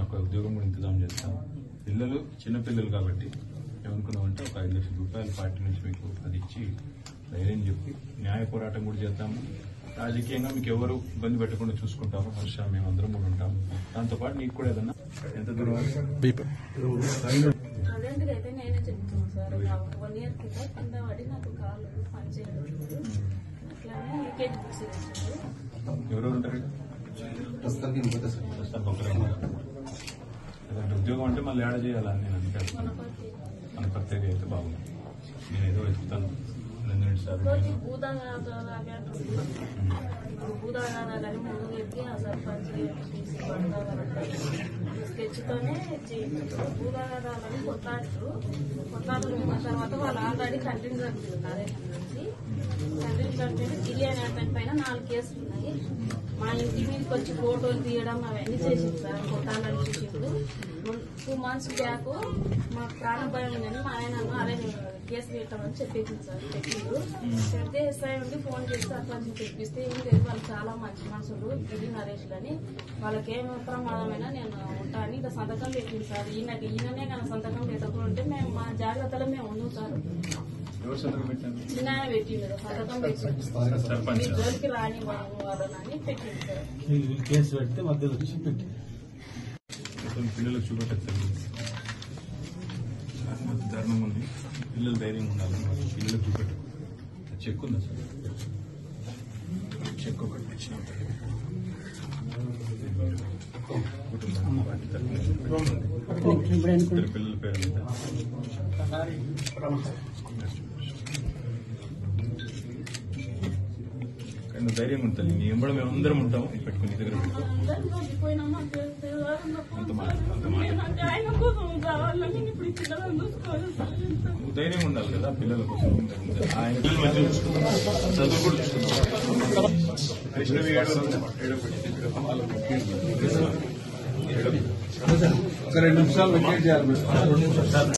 ఒక ఉద్యోగం కూడా ఇంతజాం చేస్తాం పిల్లలు చిన్న పిల్లలు కాబట్టి ఏమనుకున్నామంటే ఒక ఐదు లక్షల రూపాయల పార్టీ నుంచి మీకు అది ఇచ్చి ధైర్యం చెప్పి న్యాయ పోరాటం కూడా చేద్దాము రాజకీయంగా మీకు ఎవరు ఇబ్బంది పెట్టకుండా చూసుకుంటాము హర్ష మేము అందరం కూడా ఉంటాము దాంతోపాటు నీకు కూడా ఏదన్నా ఎంత దూరం అదేంటిది అయితే నేనే చెప్తున్నాను సార్ వన్ ఇయర్ క్రితం కింద పడి నాకు కాలు పని చేయలేదు అట్లానే లీకేజ్ బుక్స్ తెచ్చారు ఎవరెవరు ఉంటారు ఇక్కడ? ప్రస్తుతానికి ఒకరే ఉన్నారు. ఏదంటే ఉద్యోగం అంటే మళ్ళీ ఏడ చేయాలని నేను అందుకే అడుగుతున్నాను. మనపతి మన ప్రత్యేక అయితే బాగుంది నేను ఏదో వెతుకుతాను రెండు సార్ రోజు భూదాగాదాలాగే భూదాగాదాలని ముందు చెప్పి ఆ సర్పంచ్ తీసి స్కెచ్తోనే చేయించారు భూదాగాదాలని కొట్లాడారు కొట్లాడలు ఉన్న తర్వాత వాళ్ళు ఆల్రెడీ కంటిన్యూ జరుగుతుంది కార్యక్రమం నుంచి కంటిన్యూ జరుగుతుంది గిరి అనే అతని పైన నాలుగు కేసులు ఉన్నాయి మా ఇంటి మీదకి వచ్చి ఫోటోలు తీయడం అవన్నీ చేసింది సార్ కొట్టాలని చూసిండు టూ మంత్స్ బ్యాక్ మా ప్రాణ భయం ఉందని మా ఆయన అరే కేసు పెట్టామని చెప్పేసింది సార్ పెట్టిండు పెడితే ఎస్ఐ ఉండి ఫోన్ చేసి సర్పంచ్ తెప్పిస్తే ఏం లేదు వాళ్ళు చాలా మంచి మనుషులు గిరి నరేష్ అని వాళ్ళకి ఏం ప్రమాదమైనా నేను ఉంటా అని ఇక సంతకం పెట్టింది సార్ ఈయనకి ఈయననే కానీ సంతకం పెట్టకుండా ఉంటే మేము మా జాగ్రత్తలో మేము ఉన్నాం సార్ ఎవరు సంతకం పెట్టారు ఈయన ఆయన పెట్టిండు కదా, సంతకం పెట్టిండు సర్పంచ్ మీ జోలికి రాని వాళ్ళని పెట్టింది సార్ వీళ్ళు కేసు పెడితే మధ్యలో వచ్చి పెట్టి మొత్తం పిల్లలకు చూపెట్టచ్చు దారుణం ఉంది పిల్లలు ధైర్యం ఉండాలి మరి పిల్లలకు చూపెట్టు చెక్ ఉందా సార్ చెక్ ఒకటి ఇచ్చిన కుటుంబం వాటి తరపున ఇద్దరు పిల్లల పేరు మీద కానీ నువ్వు ధైర్యం ఉంటుంది నీ ఎంబడ మేము అందరం ఉంటాం పెట్టుకుని నీ దగ్గర పెట్టుకో అందరం దొరికిపోయినామా తెల్లవారున్న అంత మాట అంత మాట అంటే ఆయన కోసం కావాలని ఇప్పుడు ఈ పిల్లలను చూసుకోవాలి సార్ నువ్వు ధైర్యం ఉండాలి కదా పిల్లల కోసం ఆయన పిల్లలు మంచిగా చూసుకుంటారు చదువు కూడా చూసుకుంటారు కృష్ణవి గారు ఒక రెండు నిమిషాలు వెకేట్ చేయాలి